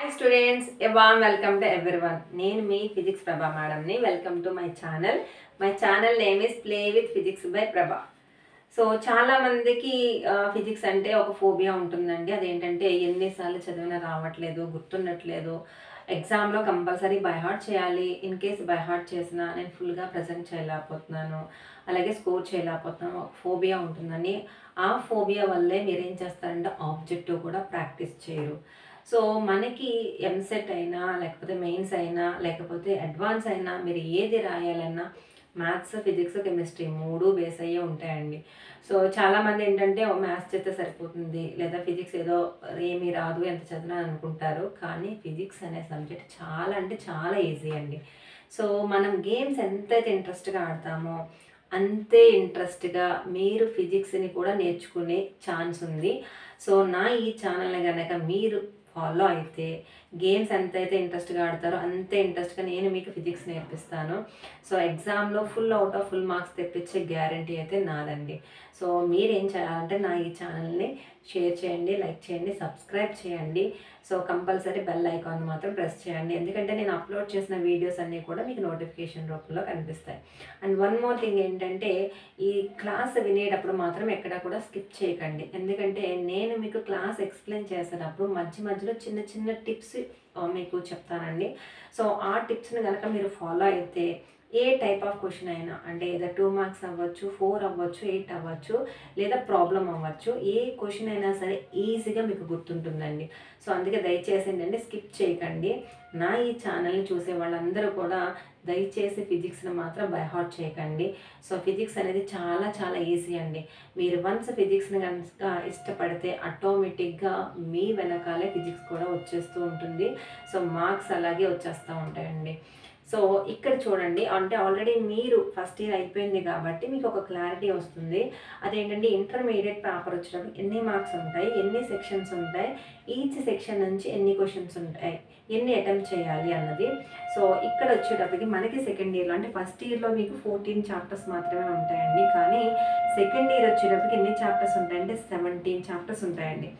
hi students warm welcome to everyone నేను మీ physics Prabha మేడంని welcome to my channel my channel name is play with physics by Prabha so చాలా మందికి physics అంటే ఒక ఫోబియా ఉంటుందండి అదేంటంటే ఎన్నిసార్లు చదివినా రావట్లేదు గుర్తుండట్లేదు ఎగ్జామ్లో కంపల్సరీ బై హార్ట్ చేయాలి ఇన్ కేస్ బై హార్ట్ చేసినా నేను ఫుల్గా ప్రజెంట్ చేయలేకపోతున్నాను అలాగే స్కోర్ చేయలేకపోతున్నాను ఒక ఫోబియా ఉంటుందని ఆ ఫోబియా వల్లే మీరు ఏం చేస్తారంటే ఆబ్జెక్టివ్ కూడా ప్రాక్టీస్ చేయరు సో మనకి ఎంసెట్ అయినా లేకపోతే మెయిన్స్ అయినా లేకపోతే అడ్వాన్స్ అయినా మీరు ఏది రాయాలన్నా మ్యాథ్స్ ఫిజిక్స్ కెమిస్ట్రీ మూడు బేస్ అయ్యే ఉంటాయండి సో చాలామంది ఏంటంటే మ్యాథ్స్ చేస్తే సరిపోతుంది లేదా ఫిజిక్స్ ఏదో ఏమీ రాదు ఎంత చదివినా అనుకుంటారు కానీ ఫిజిక్స్ అనే సబ్జెక్ట్ చాలా అంటే చాలా ఈజీ అండి సో మనం గేమ్స్ ఎంతైతే ఇంట్రెస్ట్గా ఆడతామో అంతే ఇంట్రెస్ట్గా మీరు ఫిజిక్స్ని కూడా నేర్చుకునే ఛాన్స్ ఉంది సో నా ఈ ఛానల్ని కనుక మీరు ఫాలో అయితే గేమ్స్ ఎంతైతే ఇంట్రెస్ట్గా ఆడతారో అంతే ఇంట్రెస్ట్గా నేను మీకు ఫిజిక్స్ నేర్పిస్తాను సో ఎగ్జామ్లో full out of full marks తెప్పించే గ్యారంటీ అయితే నాదండి సో మీరు ఏం చేయాలంటే నా ఈ ఛానల్ని షేర్ చేయండి లైక్ చేయండి సబ్స్క్రైబ్ చేయండి సో కంపల్సరీ బెల్ ఐకాన్ మాత్రం ప్రెస్ చేయండి ఎందుకంటే నేను అప్లోడ్ చేసిన వీడియోస్ అన్నీ కూడా మీకు నోటిఫికేషన్ రూపంలో కనిపిస్తాయి అండ్ వన్ మోర్ థింగ్ ఏంటంటే ఈ క్లాస్ వినేటప్పుడు మాత్రం ఎక్కడ కూడా స్కిప్ చేయకండి ఎందుకంటే నేను మీకు క్లాస్ ఎక్స్ప్లెయిన్ చేసేటప్పుడు మధ్య మధ్యలో చిన్న చిన్న టిప్స్ మీకు చెప్తానండి సో ఆ టిప్స్ని కనుక మీరు ఫాలో అయితే ఏ టైప్ ఆఫ్ క్వశ్చన్ అయినా అంటే ఏదో టూ మార్క్స్ అవ్వచ్చు ఫోర్ అవ్వచ్చు ఎయిట్ అవ్వచ్చు లేదా ప్రాబ్లం అవ్వచ్చు ఏ క్వశ్చన్ అయినా సరే ఈజీగా మీకు గుర్తుంటుందండి సో అందుకే దయచేసి ఏంటంటే స్కిప్ చేయకండి నా ఈ ఛానల్ని చూసే వాళ్ళందరూ కూడా దయచేసి ఫిజిక్స్ని మాత్రం బై హార్ట్ చేయకండి సో ఫిజిక్స్ అనేది చాలా చాలా ఈజీ అండి మీరు వన్స్ ఫిజిక్స్ని కనుక ఇష్టపడితే ఆటోమేటిక్గా మీ వెనకాలే ఫిజిక్స్ కూడా వచ్చేస్తూ ఉంటుంది సో మార్క్స్ అలాగే వచ్చేస్తూ ఉంటాయండి సో ఇక్కడ చూడండి అంటే ఆల్రెడీ మీరు ఫస్ట్ ఇయర్ అయిపోయింది కాబట్టి మీకు ఒక క్లారిటీ వస్తుంది అదేంటంటే ఇంటర్మీడియట్ పేపర్ వచ్చినప్పుడు ఎన్ని మార్క్స్ ఉంటాయి ఎన్ని సెక్షన్స్ ఉంటాయి ఈచ్ సెక్షన్ నుంచి ఎన్ని క్వశ్చన్స్ ఉంటాయి ఎన్ని అటెంప్ట్ చేయాలి అన్నది సో ఇక్కడ వచ్చేటప్పటికి మనకి సెకండ్ ఇయర్లో అంటే ఫస్ట్ ఇయర్లో మీకు ఫోర్టీన్ చాప్టర్స్ మాత్రమే ఉంటాయండి కానీ సెకండ్ ఇయర్ వచ్చేటప్పటికి ఎన్ని చాప్టర్స్ ఉంటాయంటే సెవెంటీన్ చాప్టర్స్ ఉంటాయండి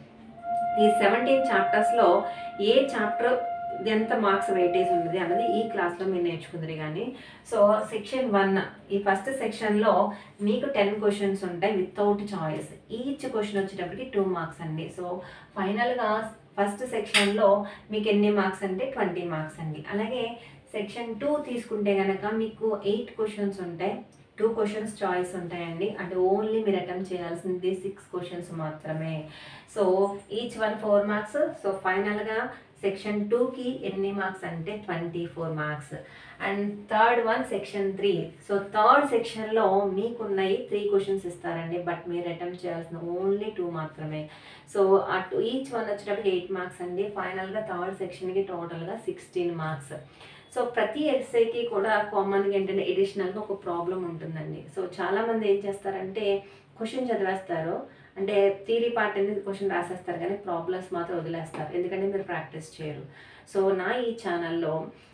ఈ సెవెంటీన్ చాప్టర్స్లో ఏ చాప్టర్ ఎంత మార్క్స్ వెయిటేజ్ ఉంది అన్నది ఈ క్లాస్లో మీరు నేర్చుకుందరు కానీ సో సెక్షన్ వన్ ఈ ఫస్ట్ సెక్షన్లో మీకు టెన్ క్వశ్చన్స్ ఉంటాయి వితౌట్ చాయిస్ ఈచ్ క్వశ్చన్ వచ్చేటప్పటికి టూ మార్క్స్ అండి సో ఫైనల్గా ఫస్ట్ సెక్షన్లో మీకు ఎన్ని మార్క్స్ అంటే ట్వంటీ మార్క్స్ అండి అలాగే సెక్షన్ టూ తీసుకుంటే కనుక మీకు ఎయిట్ క్వశ్చన్స్ ఉంటాయి టూ క్వశ్చన్స్ చాయిస్ ఉంటాయండి అంటే ఓన్లీ మీరు అటెంప్ట్ చేయాల్సింది సిక్స్ క్వశ్చన్స్ మాత్రమే so each one four marks so ఫైనల్గా సెక్షన్ టూకి ఎన్ని మార్క్స్ అంటే twenty four marks and third one section three so third సెక్షన్లో మీకున్నవి త్రీ క్వశ్చన్స్ ఇస్తారండి బట్ మీరు అటెంప్ట్ చేయాల్సిన ఓన్లీ టూ మాత్రమే సో ఆ టూ ఈచ్ వన్ వచ్చేటప్పుడు ఎయిట్ మార్క్స్ అండి ఫైనల్గా థర్డ్ సెక్షన్కి టోటల్గా సిక్స్టీన్ మార్క్స్ సో ప్రతి ఎస్ఐకి కూడా కామన్గా ఏంటంటే ఎడిషనల్గా ఒక ప్రాబ్లం ఉంటుందండి సో చాలామంది ఏం చేస్తారంటే క్వశ్చన్ చదివేస్తారు అంటే థీరీ పార్ట్ అనేది క్వశ్చన్ రాసేస్తారు కానీ ప్రాబ్లమ్స్ మాత్రం వదిలేస్తారు ఎందుకంటే మీరు ప్రాక్టీస్ చేయరు సో నా ఈ ఛానల్లో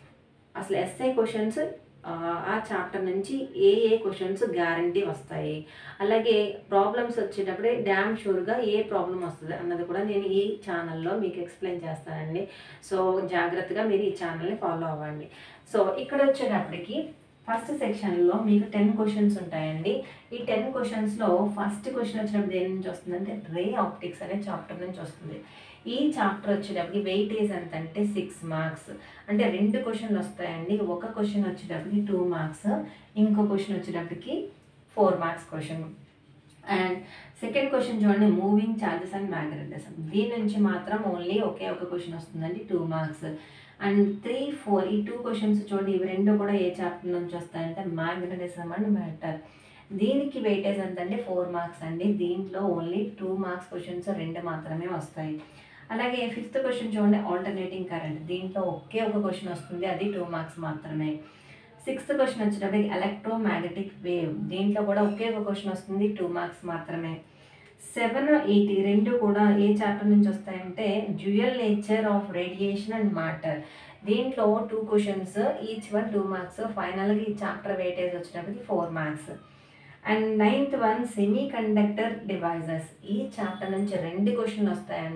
అసలు ఎస్ఐ క్వశ్చన్స్ ఆ చాప్టర్ నుంచి ఏ ఏ క్వశ్చన్స్ గ్యారంటీ వస్తాయి అలాగే ప్రాబ్లమ్స్ వచ్చేటప్పుడే డ్యామ్ షూర్గా ఏ ప్రాబ్లం వస్తుంది అన్నది కూడా నేను ఈ ఛానల్లో మీకు ఎక్స్ప్లెయిన్ చేస్తానండి సో జాగ్రత్తగా మీరు ఈ ఛానల్ని ఫాలో అవ్వండి సో ఇక్కడ వచ్చేటప్పటికి ఫస్ట్ సెక్షన్లో మీకు టెన్ క్వశ్చన్స్ ఉంటాయండి ఈ టెన్ క్వశ్చన్స్లో ఫస్ట్ క్వశ్చన్ వచ్చినప్పుడు దేని నుంచి వస్తుందంటే రే ఆప్టిక్స్ అనే చాప్టర్ నుంచి వస్తుంది ఈ చాప్టర్ వచ్చేటప్పటికి వెయిటేజ్ ఎంత అంటే సిక్స్ మార్క్స్ అంటే రెండు క్వశ్చన్లు వస్తాయండి ఒక క్వశ్చన్ వచ్చేటప్పటికి టూ మార్క్స్ ఇంకో క్వశ్చన్ వచ్చేటప్పటికి four marks question and second question చూడండి మూవింగ్ ఛార్జెస్ అండ్ మ్యాగ్నెటిజం దీని నుంచి మాత్రం ఓన్లీ ఒకే ఒక క్వశ్చన్ వస్తుందండి two marks and three four ఈ టూ క్వశ్చన్స్ చూడండి ఇవి రెండు కూడా ఏ చాప్టర్ నుంచి వస్తాయంటే మ్యాగ్నెటిజం అండ్ మ్యాటర్ దీనికి వెయిటేజ్ ఎంత అంటే ఫోర్ మార్క్స్ అండి దీంట్లో ఓన్లీ టూ మార్క్స్ క్వశ్చన్స్ రెండు మాత్రమే వస్తాయి అలాగే ఫిఫ్త్ క్వశ్చన్ చూడండి ఆల్టర్నేటింగ్ కరెంట్ దీంట్లో ఒకే ఒక క్వశ్చన్ వస్తుంది అది టూ మార్క్స్ మాత్రమే సిక్స్త్ క్వశ్చన్ వచ్చేటప్పటికి ఎలక్ట్రోమాగ్నెటిక్ వేవ్ దీంట్లో కూడా ఒకే ఒక క్వశ్చన్ వస్తుంది టూ మార్క్స్ మాత్రమే సెవెన్ ఎయిట్ ఈ రెండు కూడా ఏ చాప్టర్ నుంచి వస్తాయంటే dual nature of radiation and matter దీంట్లో two questions each one two marks ఫైనల్గా ఈ చాప్టర్ వెయిటేజ్ వచ్చేటప్పటికి four marks and ninth one semiconductor devices ఈ చాప్టర్ నుంచి రెండు క్వశ్చన్లు వస్తాయండి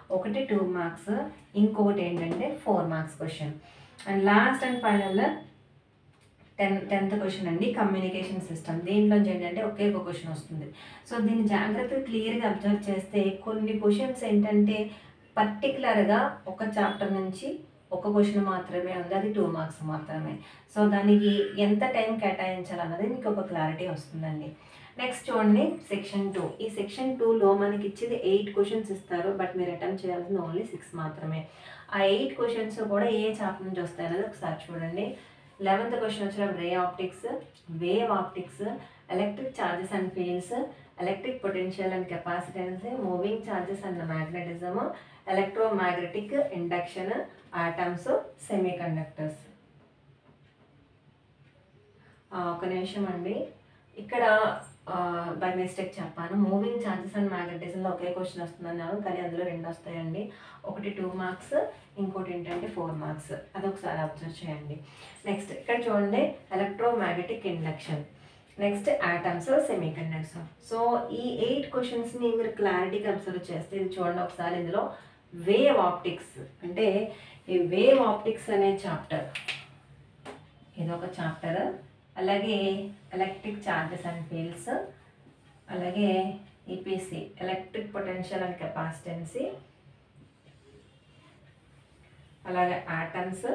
ఒకటి టూ మార్క్స్ ఇంకొకటి ఏంటంటే four marks question and last and final ten tenth question అండి కమ్యూనికేషన్ సిస్టమ్ దీంట్లోంచి ఏంటంటే ఒకే ఒక క్వశ్చన్ వస్తుంది సో దీన్ని జాగ్రత్తగా క్లియర్గా అబ్జర్వ్ చేస్తే కొన్ని క్వశ్చన్స్ ఏంటంటే పర్టికులర్గా ఒక చాప్టర్ నుంచి ఒక క్వశ్చన్ మాత్రమే ఉంది అది టూ మార్క్స్ మాత్రమే సో దానికి ఎంత టైం కేటాయించాలన్నది మీకు ఒక క్లారిటీ వస్తుందండి నెక్స్ట్ చూడండి సెక్షన్ టూ ఈ సెక్షన్ టూలో మనకి ఇచ్చేది ఎయిట్ క్వశ్చన్స్ ఇస్తారు బట్ మీరు అటెంప్ట్ చేయాల్సింది ఓన్లీ సిక్స్ మాత్రమే ఆ ఎయిట్ క్వశ్చన్స్ కూడా ఏ చాప్టర్ నుంచి వస్తాయి అనేది ఒకసారి చూడండి లెవెంత్ క్వశ్చన్ వచ్చిన ray optics wave optics electric charges and fields electric potential and capacitance moving charges and magnetism electromagnetic induction atoms semiconductor ఒక నిమిషం అండి ఇక్కడ బై మిస్టేక్ చెప్పాను మూవింగ్ ఛార్జెస్ అండ్ మ్యాగ్నెటిజంలో ఒకే క్వశ్చన్ వస్తుందన్నారు కానీ అందులో రెండు వస్తాయండి ఒకటి టూ మార్క్స్ ఇంకోటి ఏంటంటే ఫోర్ మార్క్స్ అది ఒకసారి అబ్జర్వ్ చేయండి నెక్స్ట్ ఇక్కడ చూడండి electromagnetic induction next atoms semiconductor so ఈ ఎయిట్ క్వశ్చన్స్ని మీరు క్లారిటీగా అబ్జర్వ్ చేస్తే ఇది చూడండి ఒకసారి ఇందులో వేవ్ ఆప్టిక్స్ అంటే ఈ వేవ్ ఆప్టిక్స్ అనే చాప్టర్ ఇదొక చాప్టర్ అలాగే ఎలక్ట్రిక్ చార్జెస్ అండ్ ఫీల్డ్స్ అలాగే EPC electric potential and capacitance అలాగే ఆటమ్స్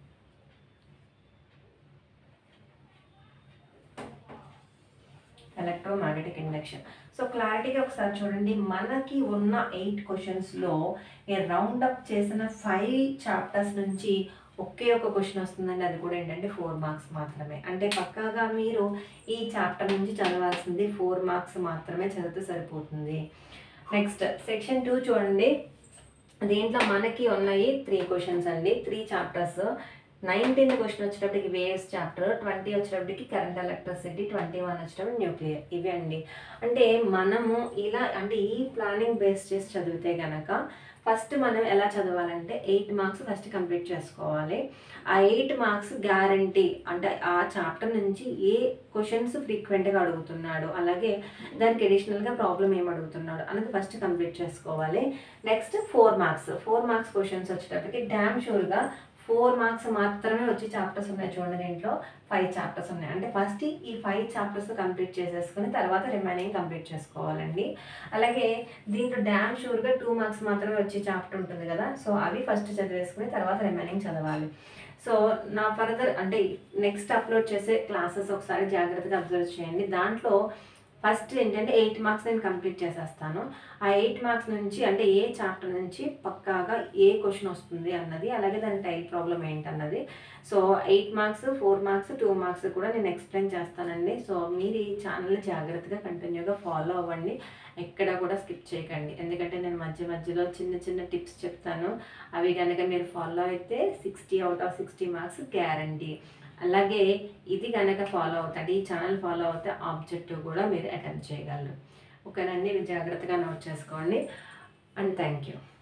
ఎలక్ట్రోమాగ్నెటిక్ ఇండక్షన్ సో క్లారిటీగా ఒకసారి చూడండి మనకి ఉన్న ఎయిట్ క్వశ్చన్స్లో ఈ రౌండ్ అప్ చేసిన ఫైవ్ చాప్టర్స్ నుంచి ఒకే ఒక క్వశ్చన్ వస్తుందండి అది కూడా ఏంటంటే ఫోర్ మార్క్స్ మాత్రమే అంటే పక్కాగా మీరు ఈ చాప్టర్ నుంచి చదవాల్సింది ఫోర్ మార్క్స్ మాత్రమే చదివితే సరిపోతుంది నెక్స్ట్ సెక్షన్ టూ చూడండి దీంట్లో మనకి ఉన్నాయి త్రీ క్వశ్చన్స్ అండి త్రీ చాప్టర్స్ నైన్టీన్త్ క్వశ్చన్ వచ్చేటప్పటికి వేవ్స్ చాప్టర్ ట్వంటీ వచ్చేటప్పటికి కరెంట్ ఎలక్ట్రిసిటీ ట్వంటీ వన్ వచ్చేటప్పుడు న్యూక్లియర్ ఇవి అండి అంటే మనము ఇలా అంటే ఈ ప్లానింగ్ బేస్ చేసి చదివితే కనుక ఫస్ట్ మనం ఎలా చదవాలంటే ఎయిట్ మార్క్స్ ఫస్ట్ కంప్లీట్ చేసుకోవాలి ఆ ఎయిట్ మార్క్స్ గ్యారంటీ అంటే ఆ చాప్టర్ నుంచి ఏ క్వశ్చన్స్ ఫ్రీక్వెంట్గా అడుగుతున్నాడు అలాగే దానికి అడిషనల్గా ప్రాబ్లం ఏం అడుగుతున్నాడు అనేది ఫస్ట్ కంప్లీట్ చేసుకోవాలి next four marks four marks questions వచ్చేటప్పటికి డ్యామ్ షూర్గా ఫోర్ మార్క్స్ మాత్రమే వచ్చి చాప్టర్స్ ఉన్నాయి చూడండి దీంట్లో ఫైవ్ చాప్టర్స్ ఉన్నాయి అంటే ఫస్ట్ ఈ ఫైవ్ చాప్టర్స్ కంప్లీట్ చేసేసుకుని తర్వాత రిమైనింగ్ కంప్లీట్ చేసుకోవాలండి అలాగే దీంట్లో డ్యామ్ షూర్గా టూ మార్క్స్ మాత్రమే వచ్చే చాప్టర్ ఉంటుంది కదా సో అవి ఫస్ట్ చదివేసుకుని తర్వాత రిమైనింగ్ చదవాలి సో నా ఫర్దర్ అంటే నెక్స్ట్ అప్లోడ్ చేసే క్లాసెస్ ఒకసారి జాగ్రత్తగా అబ్జర్వ్ చేయండి దాంట్లో ఫస్ట్ ఏంటంటే ఎయిట్ మార్క్స్ నేను కంప్లీట్ చేసేస్తాను ఆ ఎయిట్ మార్క్స్ నుంచి అంటే ఏ చాప్టర్ నుంచి పక్కాగా ఏ క్వశ్చన్ వస్తుంది అన్నది అలాగే దాని టైప్ ప్రాబ్లం ఏంటన్నది so eight marks four marks two marks కూడా నేను ఎక్స్ప్లెయిన్ చేస్తానండి సో మీరు ఈ ఛానల్ని జాగ్రత్తగా కంటిన్యూగా ఫాలో అవ్వండి ఎక్కడ కూడా స్కిప్ చేయకండి ఎందుకంటే నేను మధ్య మధ్యలో చిన్న చిన్న టిప్స్ చెప్తాను అవి కనుక మీరు ఫాలో అయితే sixty out of sixty marks guarantee అలాగే ఇది కనుక ఫాలో అవుతాడు ఈ ఛానల్ ఫాలో అవుతే ఆబ్జెక్టివ్ కూడా మీరు అటెంప్ట్ చేయగలరు ఓకేనండి ఇవి జాగ్రత్తగా నోట్ చేసుకోండి అండ్ థ్యాంక్ యూ